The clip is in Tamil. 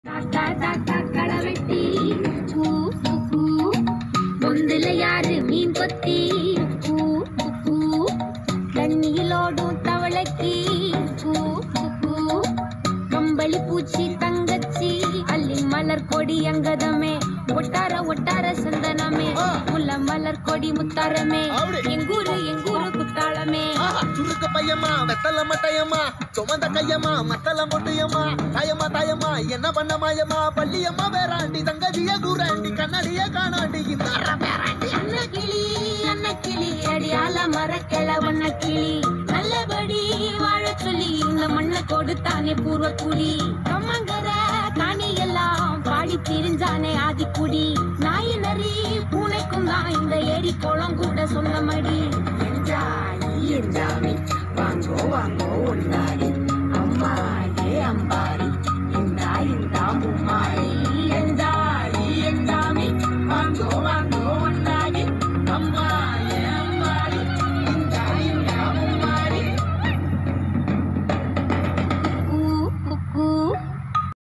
தாத்தா தாத்தா களவெட்டி கூ கூ, கூ பொந்துல யாரு மீன் கொத்தி கூ கூ, கூ தண்ணியிலோடும் தவளைக்கு கூ கூ, கூ கம்பளி பூச்சி தங்கச்சி அள்ளி மலர் கொடி அங்கதமே ஒட்டார ஒட்டார சந்தனமே முல்ல மலர் கொடி முத்தாரமே அப்படி. எங்கூரு எங்கூரு குத்தாளமே ஆஹா, சுருக்கு பையம்மா வெத்தல மட்டையம்மா சுமந்த கையம்மா மத்தல மொட்டையம்மா தாயம்மா தாயம்மா என்ன பண்ண மாயம்மா பள்ளியம்மா வேறாண்டி தங்கதிய கூறாண்டி கண்ணாடிய காணாண்டி இந்த அன்ன கிளி அன்ன கிளி அடியால மரக்கிழ வண்ண கிளி நல்லபடி வாழ சொல்லி இந்த மண்ணை கொடுத்தானே பூர்வ குடி கம்மங்கர காணி எல்லாம் பாடி திரிஞ்சானே ஆதிக்குடி நாய் நரி பூனைக்கும் தான் இந்த ஏரி குளம் கூட சொந்தமடி என்ஜாய் என்ஜாமி வாங்கோ வாங்கோ ஒன்னாரி அம்மாயே அம்பாரி இந்தா இந்தா மும்மாரி என்ஜாய் என்ஜாமி வாங்கோ வாங்கோ